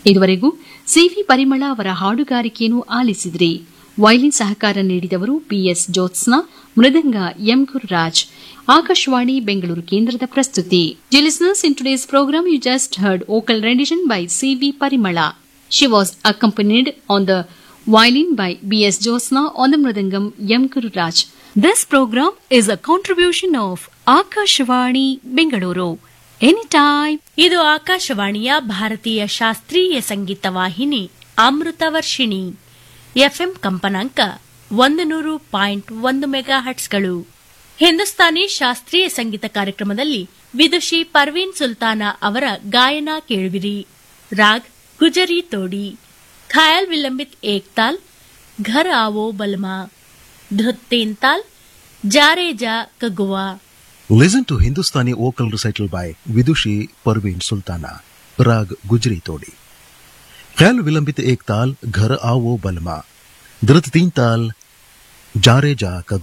ಇದುವರೆಗೂ ಸಿವಿ ಪರಿಮಳ ಅವರ ಹಾಡುಗಾರಿಕೆಯನ್ನು ಆಲಿಸಿದ್ರಿ ವೈಲಿನ್ ಸಹಕಾರ ನೀಡಿದವರು ಪಿಎಸ್ ಜ್ಯೋತ್ಸ್ನಾ ಮೃದಂಗ ಎಂ ಗುರುರಾಜ್ ಆಕಾಶವಾಣಿ ಬೆಂಗಳೂರು ಕೇಂದ್ರದ ಪ್ರಸ್ತುತಿ listeners in today's program you just heard vocal rendition by C V Parimala she was accompanied on the violin by B.S. Josna on the Mridangam M. Gururaj. This program is a contribution of Akashvani Bengaluru. Anytime. ಇದು ಆಕಾಶವಾಣಿಯ ಭಾರತೀಯ ಶಾಸ್ತ್ರೀಯ ಸಂಗೀತ ವಾಹಿನಿ ಅಮೃತ Varshini FM ಕಂಪನಾಂಕ ಒಂದು ನೂರು point ಒಂದು mega ಹಟ್ಸ್ಗಳು Hindustani ಶಾಸ್ತ್ರೀಯ ಸಂಗೀತ ಕಾರ್ಯಕ್ರಮದಲ್ಲಿ ವಿದುಷಿ ಪರ್ವೀನ್ ಸುಲ್ತಾನ ಅವರ ಗಾಯನ ಕೇಳುವಿರಿ ರಾಗ್ ಗುಜರಿ ತೋಡಿ ಖಯಾಲ್ ವಿಲಂಬಿತ್ ಏಕ್ ತಾಲ್ ಘರ್ ಆವೋ ಬಲ್ಮಾ ಧೃತ್ ತೀನ್ ತಾಲ್ ಜಾರೆ ಜಾ ಕಗುವಾ Listen to Hindustani vocal recital by Vidushi Parveen Sultana. Rag Gujri Todi. ख्याल विलंबित एक ताल घर आओ बलमा धृत तीन ताल जारे जा का